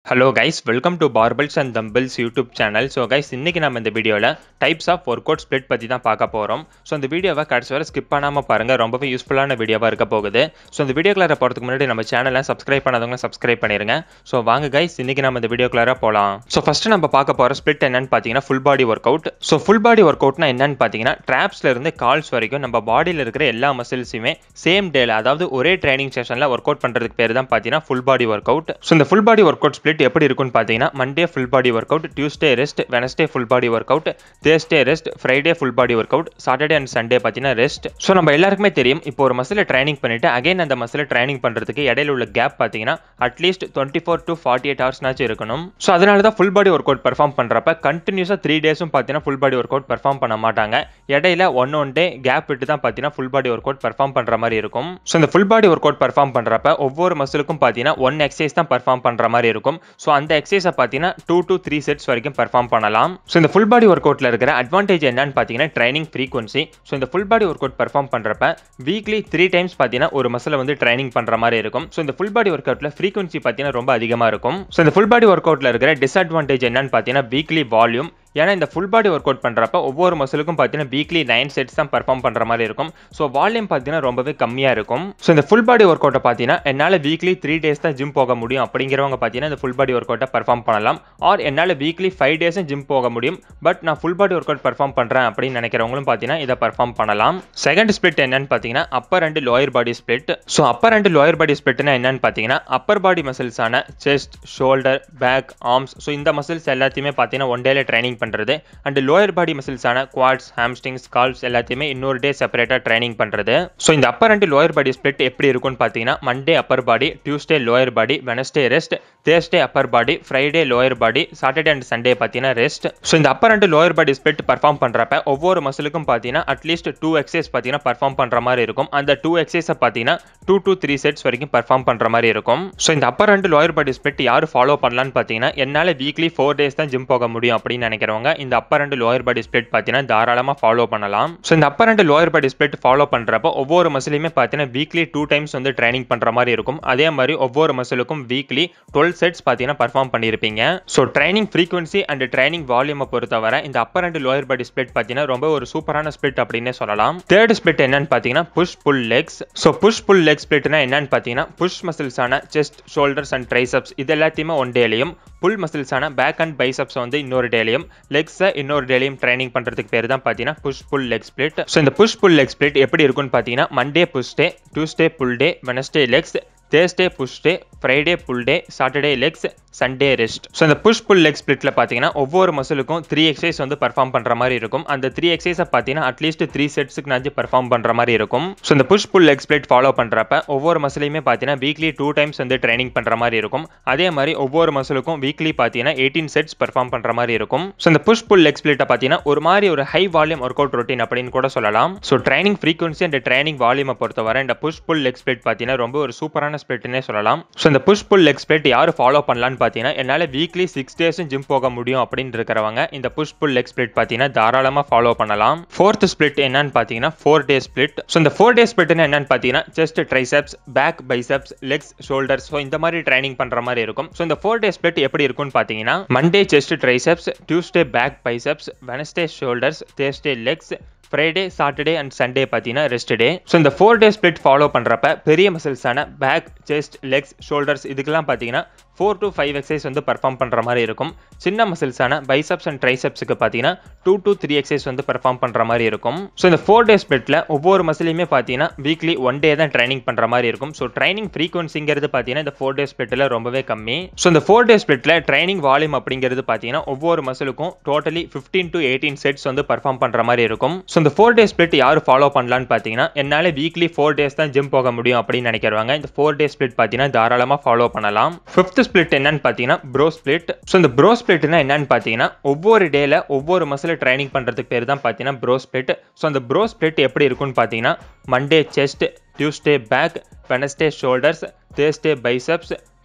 hello guys welcome to barbells and dumbbells YouTube channel so guys இன்னைக்கு நம்ம இந்த வீடியோவில் types of workout split பற்றி தான் பார்க்க போகிறோம் ஸோ இந்த வீடியோவை கடைசி வரை ஸ்கிப் பண்ணாமல் பாருங்கள் ரொம்பவே யூஸ்ஃபுல்லான வீடியோவாக இருக்க போகுது ஸோ இந்த வீடியோக்குள்ளார போகிறதுக்கு முன்னாடி நம்ம சேனலை சப்ஸ்கிரைப் பண்ணாதவங்க சப்ஸ்கிரைப் பண்ணிருங்க ஸோ வாங்க கைஸ் இன்னைக்கு நம்ம இந்த வீடியோக்குள்ளார போகலாம் ஸோ ஃபஸ்ட்டு நம்ம பார்க்க போகிற ஸ்ப்ளிட் என்னன்னு பார்த்தீங்கன்னா full body workout so full body ஒர்க் அவுட்னா என்னன்னு பார்த்தீங்கன்னா ட்ராப்ஸ்ல இருந்து கால்ஸ் வரைக்கும் நம்ம பாடியில் இருக்கிற எல்லா மசில்ஸுமே சேம் டேல அதாவது ஒரே ட்ரைனிங் செஷனில் ஒர்க் அவுட் பண்ணுறதுக்கு பேர் தான் பார்த்தீங்கன்னா full body workout so இந்த full body workout split எப்படி இருக்கும்னு பார்த்தீங்கன்னா Monday full body workout Tuesday rest Wednesday full body workout Thursday rest Friday full body workout Saturday and Sunday பார்த்தீங்கன்னா rest so நம்ம எல்லாருக்குமே தெரியும் இப்போ ஒரு மசில ட்ரைனிங் பண்ணிட்டு அகைன் அந்த மசில ட்ரைனிங் பண்ணுறதுக்கு இடையில உள்ள கேப் பார்த்தீங்கன்னா at least twenty four to forty eight ஹவர்ஸ்னாச்சும் இருக்கணும் ஸோ அதனால தான் full body workout perform பண்ணுறப்ப கண்டினியூஸாக த்ரீ டேஸும் பார்த்தீங்கன்னா full body workout perform பண்ண மாட்டாங்க இடையில ஒன் ஒன் டே கேப் விட்டு தான் பார்த்தீங்கன்னா full body workout perform பண்ணுற மாதிரி இருக்கும் ஸோ இந்த full body workout perform பண்ணுறப்ப ஒவ்வொரு மசிலுக்கும் பார்த்தீங்கன்னா ஒன் எக்ஸசைஸ் தான் பர்ஃபார்ம் பண்ணுற மாதிரி இருக்கும் ஸோ அந்த எக்ஸசைஸை பார்த்தீங்கன்னா டூ டு த்ரீ செட்ஸ் வரைக்கும் பர்ஃபார்ம் பண்ணலாம் ஸோ இந்த ஃபுல் பாடி ஒர்க் அவுட்டில் இருக்கிற அட்வான்டேஜ் என்னன்னு பார்த்தீங்கன்னா ட்ரைனிங் ஃப்ரீக்வன்சி ஸோ இந்த full body workout perform பண்ணுறப்ப வீக்லி த்ரீ டைம்ஸ் பார்த்தீங்கன்னா ஒரு மசில் வந்து ட்ரைனிங் பண்ணுற மாதிரி இருக்கும் ஸோ இந்த ஃபுல் பாடி ஒர்க் அவுட்டில் ஃப்ரீக்வன்சி பார்த்தீங்கன்னா ரொம்ப அதிகமாக இருக்கும் ஸோ இந்த ஃபுல் பாடி ஒர்க் அவுட்டில் இருக்கிற டிஸ்அட்வான்டேஜ் என்னன்னு பார்த்தீங்கன்னா வீக்லி வால்யூம் ஏன்னா இந்த ஃபுல் பாடி ஒர்க் அவுட் பண்ணுறப்ப ஒவ்வொரு மசிலுக்கும் பார்த்தீங்கன்னா வீக்லி நைன் செட்ஸ் தான் பர்ஃபார்ம் பண்ணுற மாதிரி இருக்கும் ஸோ வால்யூம் பார்த்தீங்கன்னா ரொம்பவே கம்மியாக இருக்கும் ஸோ இந்த ஃபுல் பாடி ஒர்க் அவுட்டை பார்த்தீங்கன்னா என்னால் வீக்லி த்ரீ டேஸ் தான் ஜிம் போக முடியும் அப்படிங்கிறவங்க பார்த்தீங்கன்னா இந்த ஃபுல் பாடி ஒர்க் அவுட்டை பர்ஃபார்ம் பண்ணலாம் ஆர் என்னால் வீக்லி ஃபைவ் டேஸும் ஜிம் போக முடியும் பட் நான் full body workout perform பண்ணுறேன் அப்படின்னு நினைக்கிறவங்களும் பார்த்தீங்கன்னா இதை பர்ஃபார்ம் பண்ணலாம் செகண்ட் ஸ்பிளிட் என்னன்னு பார்த்தீங்கன்னா upper and lower body split so upper and lower body ஸ்பிளிட்னா என்னன்னு பார்த்தீங்கன்னா அப்பர் பாடி மசில்ஸான chest shoulder back arms so இந்த மசில்ஸ் எல்லாத்தையுமே பார்த்தீங்கன்னா ஒன் டேல ட்ரைனிங் பண்ணுறது அண்ட் லோயர் பாடி மசில்ஸான குவாட்ஸ் ஹாம்ஸ்டிங்ஸ் கால்ஸ் எல்லாத்தையுமே இன்னொரு டே செப்பரேட்டாக ட்ரைனிங் பண்ணுறது ஸோ இந்த upper and lower body split எப்படி இருக்கும்னு பார்த்தீங்கன்னா Monday upper body Tuesday lower body Wednesday rest Thursday upper body Friday lower body Saturday and Sunday பார்த்தீங்கன்னா ரெஸ்ட் ஸோ இந்த upper and lower body split perform பண்ணுறப்ப ஒவ்வொரு மசிலுக்கும் பார்த்தீங்கன்னா அட்லீஸ்ட் டூ எக்ஸசைஸ் பார்த்தீங்கன்னா பர்ஃபார்ம் பண்ணுற மாதிரி இருக்கும் அந்த டூ எக்ஸசைஸை பார்த்தீங்கன்னா டூ டூ த்ரீ செட்ஸ் வரைக்கும் பர்ஃபார்ம் பண்ணுற மாதிரி இருக்கும் ஸோ இந்த upper and lower body split யார் ஃபாலோ பண்ணலான்னு பார்த்தீங்கன்னா என்னால் வீக்லி ஃபோர் டேஸ் தான் ஜிம் போக முடியும் அப்படின்னு நினைக்கிறவங்க இந்த upper and lower body split பார்த்தீங்கன்னா தாராளமாக ஃபாலோ பண்ணலாம் ஸோ இந்த upper and lower body split follow பண்ணுறப்போ ஒவ்வொரு மசிலையுமே பார்த்தீங்கன்னா வீக்லி டூ டைம்ஸ் வந்து ட்ரைனிங் பண்ணுற மாதிரி இருக்கும் அதே மாதிரி ஒவ்வொரு மசிலுக்கும் வீக்லி டுவெல் செட்ஸ் பார்த்தீங்கன்னா பர்ஃபார்ம் பண்ணியிருப்பீங்க so training frequency and training வால்யூமை பொறுத்தவரை இந்த upper and lower body split பார்த்தீங்கன்னா ரொம்ப ஒரு சூப்பரான ஸ்பிளிட் அப்படின்னே சொல்லலாம் தேர்ட் ஸ்பிளிட் என்னன்னு பார்த்தீங்கன்னா push pull legs so push pull leg ஸ்பிளிட்னா என்னன்னு பார்த்தீங்கன்னா புஷ் மசில்ஸான செஸ்ட் ஷோல்டர்ஸ் அண்ட் ட்ரைசப்ஸ் இது எல்லாத்தையுமே ஒன் டேலையும் புல் மசில்ஸான பேக் அண்ட் பைசப்ஸ் வந்து இன்னொரு டேலையும் லெக்ஸை இன்னொரு டேலையும் ட்ரைனிங் பண்ணுறதுக்கு பேர் தான் பார்த்தீங்கன்னா push pull leg split so இந்த புஷ் புல் லெக் ஸ்பிளிட் எப்படி இருக்குன்னு பார்த்தீங்கன்னா Monday push day Tuesday pull day Wednesday legs Thursday push day Friday pull day Saturday legs Sunday rest so இந்த புஷ் புல் லெக் ஸ்பிளிட்ல பார்த்தீங்கன்னா ஒவ்வொரு மசிலுக்கும் three exercise வந்து பர்ஃபார்ம் பண்ணுற மாதிரி இருக்கும் அந்த த்ரீ எக்ஸசைஸை பார்த்தீங்கன்னா அட்லீஸ்ட் த்ரீ செட்ஸுக்கு நான் பர்ஃபார்ம் பண்ணுற மாதிரி இருக்கும் ஸோ இந்த push pull leg split follow பண்ணுறப்ப ஒவ்வொரு மசிலையுமே பார்த்தீங்கன்னா வீக்லி டூ டைம்ஸ் வந்து ட்ரைனிங் பண்ணுற மாதிரி இருக்கும் அதே மாதிரி ஒவ்வொரு மசிலுக்கும் வீக்லி பார்த்தீங்கன்னா எயிட்டீன் செட்ஸ் பர்ஃபார்ம் பண்ணுற மாதிரி இருக்கும் ஸோ இந்த புஷ் புல் லெக் ஸ்பிளிட்டை பார்த்தீங்கன்னா ஒரு மாதிரி ஒரு high volume workout routine அப்படின்னு கூட சொல்லலாம் so training frequency and training வால்யூமை பொறுத்தவரை இந்த புஷ் புல் லெக் ஸ்பிளிட் பார்த்தீங்கன்னா ரொம்ப ஒரு சூப்பரான ஸ்பிளிட்னே சொல்லலாம் ஸோ இந்த புஷ் புல் லெக் ஸ்பிளிட் யார் ஃபாலோ பண்ணலான்னு பார்த்தீங்கன்னா என்னால் வீக்லி சிக்ஸ் டேஸும் ஜிம் போக முடியும் அப்படின்னு இருக்கிறவங்க இந்த புஷ் புல் லெக் ஸ்பிளிட் பார்த்தீங்கன்னா தாராளமாக ஃபாலோ பண்ணலாம் ஃபோர்த் ஸ்பிளிட் என்னன்னு பார்த்தீங்கன்னா ஃபோர் டே ஸ்பிளிட் ஸோ இந்த ஃபோர் டே ஸ்பிளிட்னு என்னன்னு பார்த்தீங்கன்னா chest triceps back biceps legs shoulders so இந்த மாதிரி ட்ரைனிங் பண்ணுற மாதிரி இருக்கும் ஸோ இந்த ஃபோர் டே ஸ்பிளிட் எப்படி இருக்கும்னு பார்த்தீங்கன்னா Monday chest triceps Tuesday back biceps Wednesday shoulders Thursday legs Friday Saturday and Sunday பார்த்தீங்கன்னா ரெஸ்ட் டே ஸோ இந்த ஃபோர் டே ஸ்பிளிட் ஃபாலோ பண்ணுறப்ப பெரிய மசில்ஸான பேக் செஸ்ட் லெக்ஸ் ஷோல்டர்ஸ் இதுக்கெல்லாம் பார்த்தீங்கன்னா ஃபோர் டு ஃபைவ் எக்ஸசைஸ் வந்து பர்ஃபார்ம் பண்ணுற மாதிரி இருக்கும் சின்ன மசில்ஸான பைசப்ஸ் அண்ட் ட்ரைசப்ஸுக்கு பார்த்தீங்கன்னா டூ டு த்ரீ எக்ஸசைஸ் வந்து பர்ஃபார்ம் பண்ணுற மாதிரி இருக்கும் ஸோ இந்த ஃபோர் டே ஸ்பிளிட்டில் ஒவ்வொரு மசிலையுமே பார்த்தீங்கன்னா வீக்லி ஒன் டே தான் ட்ரைனிங் பண்ணுற மாதிரி இருக்கும் ஸோ ட்ரைனிங் ஃப்ரீக்வன்சிங்கிறது பார்த்தீங்கன்னா இந்த ஃபோர் டே ஸ்பிளிட்டில் ரொம்பவே கம்மி ஸோ இந்த ஃபோர் டே ஸ்பிளிட்டில் ட்ரைனிங் வால்யூம் அப்படிங்கிறது பார்த்தீங்கன்னா ஒவ்வொரு மசிலுக்கும் totally fifteen to eighteen sets வந்து பர்ஃபார்ம் பண்ணுற மாதிரி இருக்கும் ஸோ இந்த ஃபோர் டே ஸ்பிளிட் யார் ஃபாலோ பண்ணலான்னு பார்த்தீங்கன்னா என்னால் வீக்லி ஃபோர் டேஸ் தான் ஜிம் போக முடியும் அப்படின்னு நினைக்கிறவங்க இந்த ஃபோர் டே ஸ்பிளிட் பார்த்தீங்கன்னா தாராளமாக ஃபாலோ பண்ணலாம் ஃபிஃப்த் ஸ்பிளிட் என்னன்னு பார்த்தீங்கன்னா ப்ரோ ஸ்பிளிட் ஸோ இந்த ப்ரோ ஸ்பிளிட்னா என்னன்னு பார்த்தீங்கன்னா ஒவ்வொரு டேல ஒவ்வொரு மசில ட்ரைனிங் பண்ணுறதுக்கு பேர் தான் பார்த்தீங்கன்னா ப்ரோ ஸ்பிளிட் ஸோ அந்த ப்ரோ ஸ்பிளிட் எப்படி இருக்கும்னு பார்த்தீங்கன்னா Monday chest Tuesday back Wednesday shoulders Thursday biceps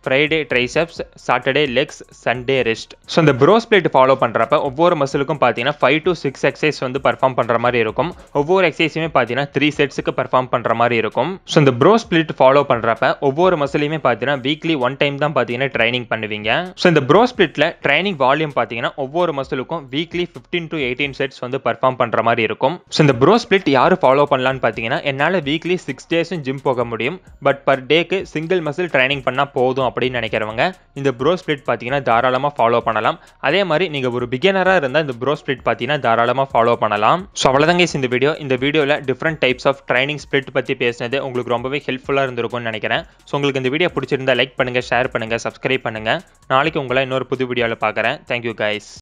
Friday triceps Saturday legs Sunday rest so இந்த ப்ரோ ஸ்பிளிட் ஃபாலோ பண்ணுறப்ப ஒவ்வொரு மசிலுக்கும் பார்த்தீங்கன்னா ஃபைவ் டு சிக்ஸ் எக்ஸசைஸ் வந்து பர்ஃபார்ம் பண்ணுற மாதிரி இருக்கும் ஒவ்வொரு எக்ஸசைஸுமே பார்த்தீங்கன்னா த்ரீ செட்ஸுக்கு பர்ஃபார்ம் பண்ணுற மாதிரி இருக்கும் ஸோ இந்த ப்ரோ ஸ்பிளிட் ஃபாலோ பண்ணுறப்ப ஒவ்வொரு மசிலையுமே பார்த்தீங்கன்னா வீக்லி ஒன் டைம் தான் பார்த்தீங்கன்னா ட்ரைனிங் பண்ணுவீங்க ஸோ இந்த ப்ரோ ஸ்பிளிட்ல ட்ரைனிங் வால்யூம் பார்த்தீங்கன்னா ஒவ்வொரு மசிலுக்கும் weekly fifteen to eighteen sets வந்து பர்ஃபார்ம் பண்ணுற மாதிரி இருக்கும் ஸோ இந்த ப்ரோ ஸ்பிளிட் யார் ஃபாலோ பண்ணலான்னு பார்த்தீங்கன்னா என்னால் வீக்லி சிக்ஸ் டேஸும் ஜிம் போக முடியும் பட் பர் டேக்கு சிங்கிள் மசில் ட்ரைனிங் பண்ணால் போதும் அப்படின்னு நினைக்கிறவங்க இந்த ப்ரோ ஸ்பிளிட் பார்த்தீங்கன்னா தாராளமாக ஃபாலோ பண்ணலாம் அதே மாதிரி நீங்கள் ஒரு பிகினராக இருந்தால் இந்த ப்ரோ ஸ்பிளிட் பார்த்தீங்கன்னா தாராளமாக ஃபாலோ பண்ணலாம் ஸோ அவ்வளோதாங்க இந்த வீடியோ இந்த வீடியோவில் different types of training split பற்றி பேசினது உங்களுக்கு ரொம்பவே ஹெல்ப்ஃபுல்லாக இருந்திருக்கும்னு நினைக்கிறேன் ஸோ உங்களுக்கு இந்த வீடியோ பிடிச்சிருந்தா லைக் பண்ணுங்கள் ஷேர் பண்ணுங்கள் சப்ஸ்கிரைப் பண்ணுங்கள் நாளைக்கு உங்களை இன்னொரு புது வீடியோவில் பார்க்குறேன் தேங்க்யூ கைஸ்